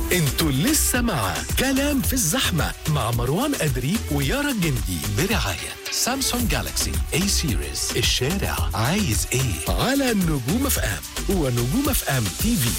انتوا لسه مع كلام في الزحمة مع مروان أدري ويارا الجندي برعاية سامسونج جالاكسي اي سيريز الشارع عايز ايه على نجوم اف ام ونجوم اف ام تي في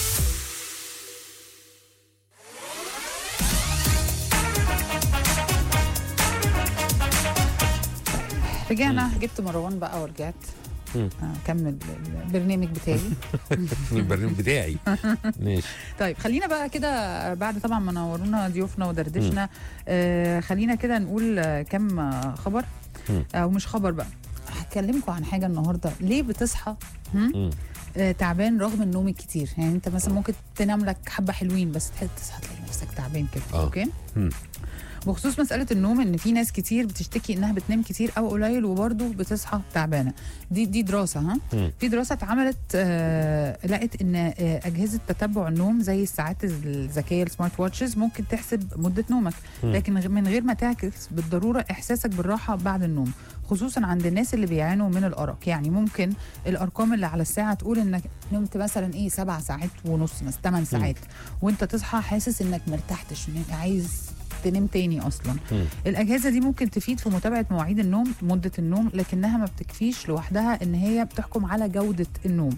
رجعنا جبت مروان بقى ورجعت مم. اكمل البرنامج بتاعي البرنامج بتاعي ماشي طيب خلينا بقى كده بعد طبعا ما نورونا ضيوفنا ودردشنا آه خلينا كده نقول آه، كم آه، خبر مم. او مش خبر بقى هكلمكم عن حاجه النهارده ليه بتصحى هم؟ مم. آه تعبان رغم النوم الكتير يعني انت مثلا ممكن تنام لك حبه حلوين بس تحس تصحى تلاقي نفسك تعبان كده آه. اوكي مم. بخصوص مسألة النوم إن في ناس كتير بتشتكي إنها بتنام كتير أو قليل وبرضه بتصحى تعبانة دي دي دراسة ها مم. في دراسة اتعملت آه لقت إن آه أجهزة تتبع النوم زي الساعات الذكية السمارت واتشز ممكن تحسب مدة نومك مم. لكن غ- من غير ما تعكس بالضرورة إحساسك بالراحة بعد النوم خصوصا عند الناس اللي بيعانوا من الأرق يعني ممكن الأرقام اللي على الساعة تقول إنك نمت مثلا إيه سبع ساعات ونص مثلا ثمان ساعات وأنت تصحى حاسس إنك مرتحتش إنك عايز تنام تاني اصلا مم. الاجهزه دي ممكن تفيد في متابعه مواعيد النوم مده النوم لكنها ما بتكفيش لوحدها ان هي بتحكم على جوده النوم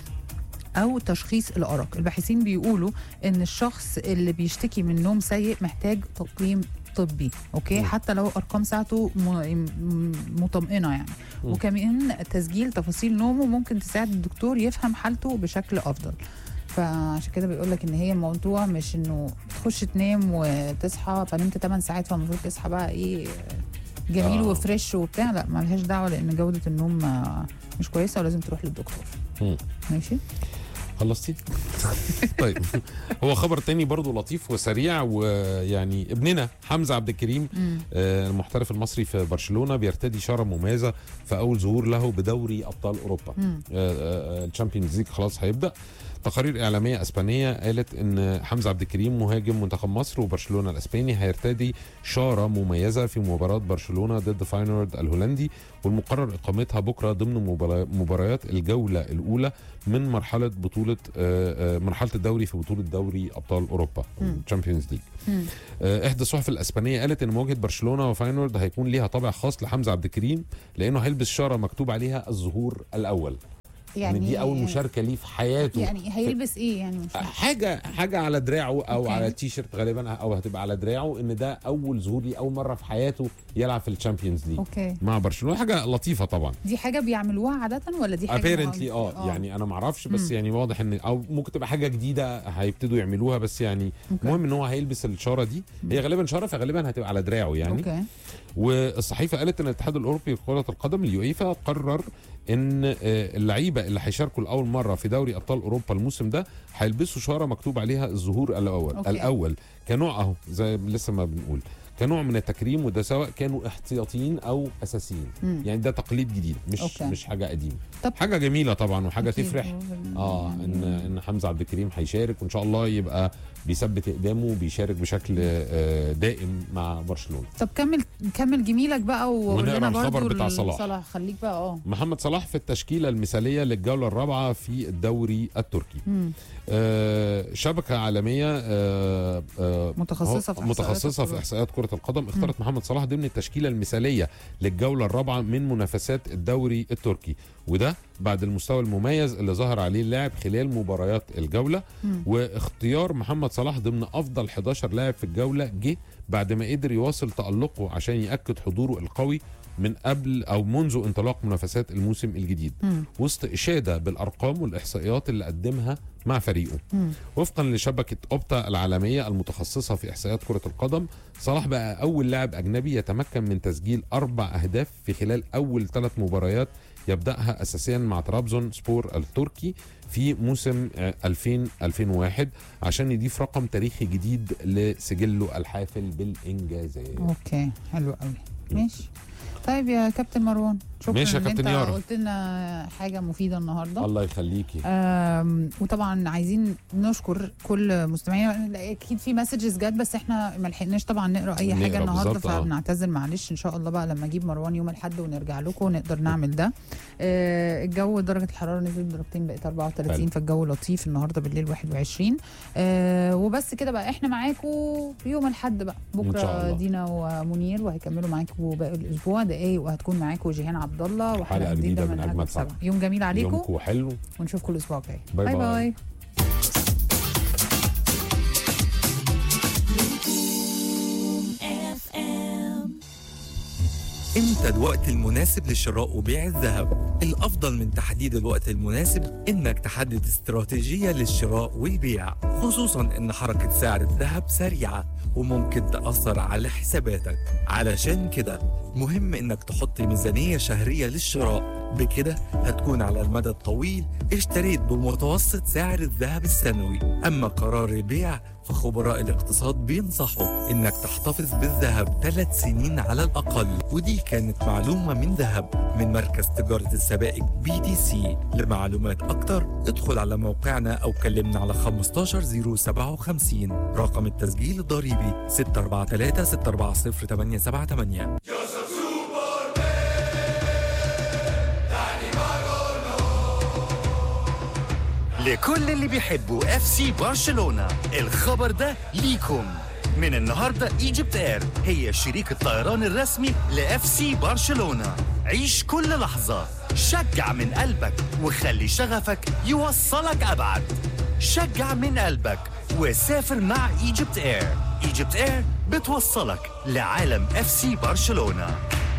او تشخيص الارق الباحثين بيقولوا ان الشخص اللي بيشتكي من نوم سيء محتاج تقييم طبي اوكي مم. حتى لو ارقام ساعته م- م- مطمئنه يعني مم. وكمان تسجيل تفاصيل نومه ممكن تساعد الدكتور يفهم حالته بشكل افضل فعشان كده بيقول لك ان هي الموضوع مش انه تخش تنام وتصحى فنمت 8 ساعات فالمفروض تصحى بقى ايه جميل آه. وفريش وبتاع لا ملهاش دعوه لان جوده النوم آه، مش كويسه ولازم تروح للدكتور مم. ماشي خلصتي طيب هو خبر تاني برضو لطيف وسريع ويعني ابننا حمزه عبد الكريم مم. آه، المحترف المصري في برشلونه بيرتدي شاره مميزه في اول ظهور له بدوري ابطال اوروبا مم. الشامبيونز ليج خلاص هيبدا تقارير اعلاميه اسبانيه قالت ان حمزه عبد الكريم مهاجم منتخب مصر وبرشلونه الاسباني هيرتدي شاره مميزه في مباراه برشلونه ضد فاينورد الهولندي والمقرر اقامتها بكره ضمن مبارا- مباريات الجوله الاولى من مرحله بطوله آه، آه، مرحله الدوري في بطوله دوري ابطال اوروبا مم. الشامبيونز ليج مم. آه، احدى الصحف الاسبانيه قالت ان مواجهه برشلونه وفاينورد هيكون ليها طابع خاص لحمزه عبد الكريم لانه هيلبس شاره مكتوب عليها الظهور الاول يعني دي اول مشاركه ليه في حياته يعني هيلبس ايه يعني مش فاهمة. حاجه حاجه على دراعه او أوكي. على التيشيرت غالبا او هتبقى على دراعه ان ده اول ظهور ليه اول مره في حياته يلعب في الشامبيونز ليج اوكي مع برشلونه حاجه لطيفه طبعا دي حاجه بيعملوها عاده ولا دي حاجه ابيرنتلي معروفة؟ اه يعني انا ما اعرفش بس مم. يعني واضح ان او ممكن تبقى حاجه جديده هيبتدوا يعملوها بس يعني أوكي. المهم ان هو هيلبس الشاره دي هي غالبا شاره فغالبا هتبقى على دراعه يعني اوكي والصحيفه قالت ان الاتحاد الاوروبي لكره القدم اليويفا قرر ان آه، اللعيبه اللي هيشاركوا لاول مره في دوري ابطال اوروبا الموسم ده هيلبسوا شاره مكتوب عليها الظهور الاول أوكي. الاول كنوع اهو زي لسه ما بنقول كنوع من التكريم وده سواء كانوا احتياطيين او اساسيين مم. يعني ده تقليد جديد مش أوكي. مش حاجه قديمه طب حاجه جميله طبعا وحاجه أكيد. تفرح اه ان ان حمزه عبد الكريم هيشارك وان شاء الله يبقى بيثبت اقدامه وبيشارك بشكل آه، دائم مع برشلونه طب كمل كمل جميلك بقى وقول ونقرا لنا الخبر برضو بتاع ال- صلاح. صلاح خليك بقى اه محمد صلاح في التشكيله المثاليه للجوله الرابعه في الدوري التركي مم. آه، شبكه عالميه آه، آه، متخصصة في هو- إحصائيات متخصصه في الكرة. احصائيات كره القدم اختارت محمد صلاح ضمن التشكيله المثاليه للجوله الرابعه من منافسات الدوري التركي وده بعد المستوى المميز اللي ظهر عليه اللاعب خلال مباريات الجوله مم. واختيار محمد صلاح ضمن افضل 11 لاعب في الجوله جه بعد ما قدر يواصل تالقه عشان ياكد حضوره القوي من قبل او منذ انطلاق منافسات الموسم الجديد مم. وسط اشاده بالارقام والاحصائيات اللي قدمها مع فريقه مم. وفقا لشبكه اوبتا العالميه المتخصصه في احصائيات كره القدم صلاح بقى اول لاعب اجنبي يتمكن من تسجيل اربع اهداف في خلال اول ثلاث مباريات يبداها اساسيا مع ترابزون سبور التركي في موسم آه، 2000 2001 عشان يضيف رقم تاريخي جديد لسجله الحافل بالانجازات اوكي حلو قوي ماشي طيب يا كابتن مروان شكرا ماشي يا ان كابتن انت يارا. قلت لنا حاجه مفيده النهارده الله يخليكي آم، وطبعا عايزين نشكر كل مستمعينا لا، اكيد في مسجز جت بس احنا ما لحقناش طبعا نقرا اي نقرا حاجه النهارده بالظبط، آه. فبنعتذر معلش ان شاء الله بقى لما اجيب مروان يوم الاحد ونرجع لكم نقدر نعمل ده آه، الجو درجه الحراره نزلت درجتين بقت 34 حلو. فالجو لطيف النهارده بالليل 21 آه، وبس كده بقى احنا معاكم يوم الاحد بقى إن شاء بكره الله. دينا ومنير وهيكملوا معاكم باقي الاسبوع دقايق وهتكون معاكم جيهان عبد الله وحلقه حلقة جديده جديدة من من اجمل أجمل سبعه سبعة. يوم جميل عليكم يومكم حلو ونشوفكم الاسبوع الجاي باي باي, باي. باي. امتى الوقت المناسب لشراء وبيع الذهب الافضل من تحديد الوقت المناسب انك تحدد استراتيجية للشراء والبيع خصوصا ان حركة سعر الذهب سريعة وممكن تأثر على حساباتك علشان كده مهم انك تحط ميزانية شهرية للشراء بكده هتكون على المدى الطويل اشتريت بمتوسط سعر الذهب السنوي اما قرار البيع فخبراء الاقتصاد بينصحوا انك تحتفظ بالذهب ثلاث سنين على الاقل ودي كانت معلومه من ذهب من مركز تجاره السبائك بي تي سي لمعلومات اكتر ادخل على موقعنا او كلمنا على 15057 رقم التسجيل الضريبي 643 640 878 لكل اللي بيحبوا اف سي برشلونة الخبر ده ليكم من النهاردة ايجيبت اير هي شريك الطيران الرسمي لاف سي برشلونة عيش كل لحظة شجع من قلبك وخلي شغفك يوصلك أبعد شجع من قلبك وسافر مع ايجيبت اير ايجيبت اير بتوصلك لعالم اف سي برشلونه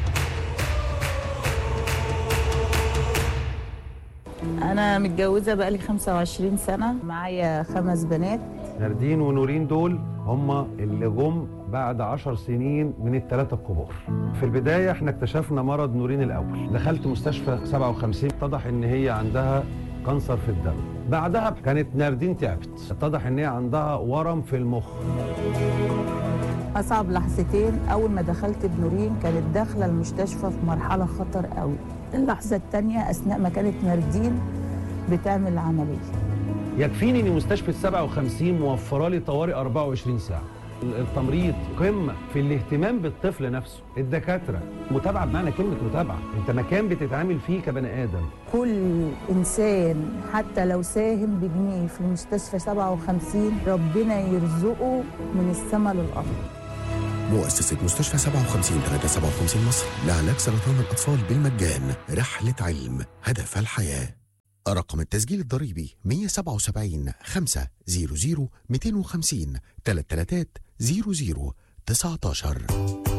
أنا متجوزة بقالي 25 سنة معايا خمس بنات ناردين ونورين دول هم اللي جم بعد عشر سنين من الثلاثة الكبار في البداية احنا اكتشفنا مرض نورين الأول دخلت مستشفى 57 اتضح ان هي عندها كانسر في الدم بعدها كانت ناردين تعبت اتضح ان هي عندها ورم في المخ أصعب لحظتين أول ما دخلت بنورين كانت داخلة المستشفى في مرحلة خطر قوي اللحظة التانية أثناء ما كانت ناردين بتعمل العملية يكفيني ان مستشفى 57 موفره لي طوارئ 24 ساعه التمريض قمه في الاهتمام بالطفل نفسه الدكاتره متابعه بمعنى كلمه متابعه انت مكان بتتعامل فيه كبني ادم كل إنسان حتى لو ساهم بجنيه في المستشفى 57 ربنا يرزقه من السماء للأرض مؤسسة مستشفى 57 درجة 57 مصر لعلاج سرطان الأطفال بالمجان رحلة علم هدف الحياة رقم التسجيل الضريبي 177 500 250 333 00 19